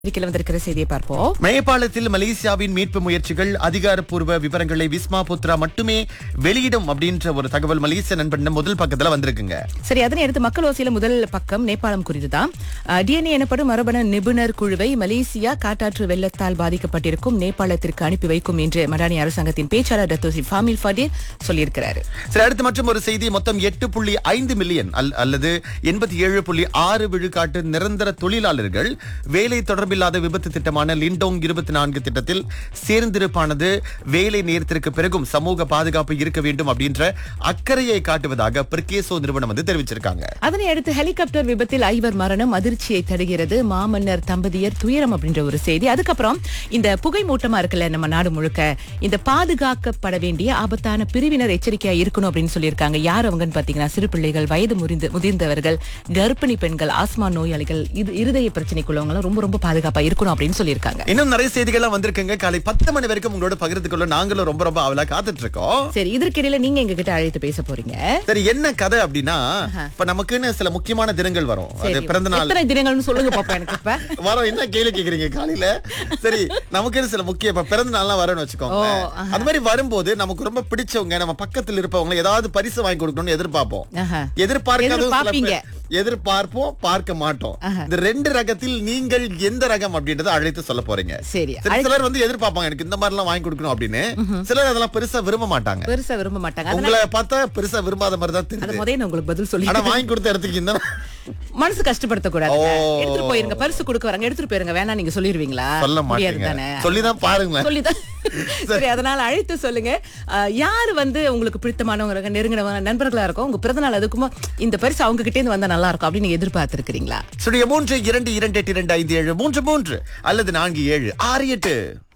இதுக்கில் வந்திருக்கிற செய்தியை பார்ப்போம் நேபாளத்தில் மலேசியாவின் மீட்பு முயற்சிகள் அதிகாரப்பூர்வ விவரங்களை விஸ்மா புத்ரா மட்டுமே வெளியிடும் அப்படின்ற ஒரு தகவல் மலேசிய நண்பன் முதல் பக்கத்துல வந்திருக்குங்க சரி அதனை அடுத்து மக்கள் ஓசியில முதல் பக்கம் நேபாளம் குறித்துதான் டிஎன்ஏ எனப்படும் மரபணு நிபுணர் குழுவை மலேசியா காட்டாற்று வெள்ளத்தால் பாதிக்கப்பட்டிருக்கும் நேபாளத்திற்கு அனுப்பி வைக்கும் என்று மடானி அரசாங்கத்தின் பேச்சாளர் டத்தோசி ஃபாமில் ஃபடீர் சொல்லியிருக்கிறாரு சரி அடுத்து மற்றும் ஒரு செய்தி மொத்தம் எட்டு புள்ளி ஐந்து மில்லியன் அல்- அல்லது எண்பத்தி ஏழு புள்ளி ஆறு விழுக்காட்டு நிரந்தர தொழிலாளர்கள் வேலை தொடர்பில்லாத விபத்து திட்டமான லிண்டோங் இருபத்தி நான்கு திட்டத்தில் சேர்ந்திருப்பானது வேலை நேரத்திற்கு பிறகும் சமூக பாதுகாப்பு இருக்க வேண்டும் அப்படின்ற அக்கறையை காட்டுவதாக பிரிகேசோ நிறுவனம் வந்து தெரிவிச்சிருக்காங்க அதனை அடுத்து ஹெலிகாப்டர் விபத்தில் ஐவர் மரணம் அதிர்ச்சியை தருகிறது மாமன்னர் தம்பதியர் துயரம் அப்படின்ற ஒரு செய்தி அதுக்கப்புறம் இந்த புகை மூட்டமா இருக்குல்ல நம்ம நாடு முழுக்க இந்த பாதுகாக்கப்பட வேண்டிய ஆபத்தான பிரிவினர் எச்சரிக்கையா இருக்கணும் அப்படின்னு சொல்லியிருக்காங்க யார் அவங்கன்னு பாத்தீங்கன்னா சிறு பிள்ளைகள் வயது முறிந்து முதிர்ந்தவர்கள் கர்ப்பிணி பெண்கள் ஆஸ்மா நோயாளிகள் இது இருதய பிரச்சனைக்குள்ளவங்க எல்லாம் ரொம்ப ரொம்ப பாதுகாப்பா இருக்கணும் அப்படின்னு சொல்லியிருக்காங்க இன்னும் நிறைய செய்திகள்லாம் வந்திருக்குங்க காலை பத்து மணி வரைக்கும் உங்களோட பகிர்ந்துக்குள்ள நாங்களும் ரொம்ப ரொம்ப அவளா காத்துட்டு இருக்கோம் சரி இதற்கிடையில நீங்க எங்க கிட்ட அழைத்து பேச போறீங்க சரி என்ன கதை அப்படின்னா இப்ப நமக்குன்னு சில முக்கியமான தினங்கள் வரும் அது சரி. பிறந்த நாள் எத்தனை தினங்கள்னு சொல்லுங்க பாப்பா எனக்கு இப்ப வரோம் என்ன கேள்வி கேக்குறீங்க காலையில சரி நமக்குன்னு சில முக்கிய இப்ப பிறந்த நாள்லாம் வரணும்னு வச்சுக்கோங்க ஓ, ஆஹா. அது மாதிரி வரும்போது நமக்கு ரொம்ப பிடிச்சவங்க நம்ம பக்கத்துல இருப்பவங்க ஏதாவது பரிசு வாங்கி கொடுக்கணும்னு எதிர்பார்ப்போம் ஆஹா. எதிர்பார்க்காத சில எதிர்பார்ப்பீங்க. பேர் எதிர்பார்ப்போம் பார்க்க மாட்டோம் ஆஹா. இந்த ரெண்டு ரகத்தில் நீங்கள் எந்த ரகம் அப்படின்றத அழைத்து சொல்ல போறீங்க சரி சரி, சிலர் வந்து எதிர்பார்ப்பாங்க எனக்கு இந்த மாதிரி எல்லாம் வாங்கி கொடுக்கணும் அப்படின்னு சிலர் அதெல்லாம் பெருசா விரும்ப மாட்டாங்க பெருசா விரும்ப மாட்டாங்க அதனால உங்களை பார்த்தா பெருசா விரும்பாத மாதிரி தான் அத தெரியுது முதல்ல நான் உங்களுக்கு பதில் சொல்லி ஆனா வாங்கி கொடுத்த இடத்துக்கு இந்த மனசு கஷ்டப்படுத்த கூடாது ஓ. எடுத்துட்டு போயிருங்க பரிசு கொடுக்க வராங்க எடுத்துட்டு போயிருங்க வேணா நீங்க சொல்லிருவீங்களா சொல்ல முடியாது மாட்டீங்க தானே சொல்லிதான் பாருங்களேன் சொல்லிதான் சரி அதனால அழைத்து சொல்லுங்க அஹ், யாரு வந்து உங்களுக்கு பிடித்தமானவங்க நெருங்கின நண்பர்களா இருக்கும் உங்க பிறந்தநாள் அதுக்குமா இந்த பரிசு அவங்க கிட்டே இருந்து வந்தா நல்லா இருக்கும் அப்படின்னு நீங்க எதிர்பார்த்திருக்கிறீங்களா சுடைய மூன்று இரண்டு இரண்டு எட்டு இரண்டு ஐந்து ஏழு மூன்று மூன்று அல்லது நான்கு ஏழு ஆறு எட்டு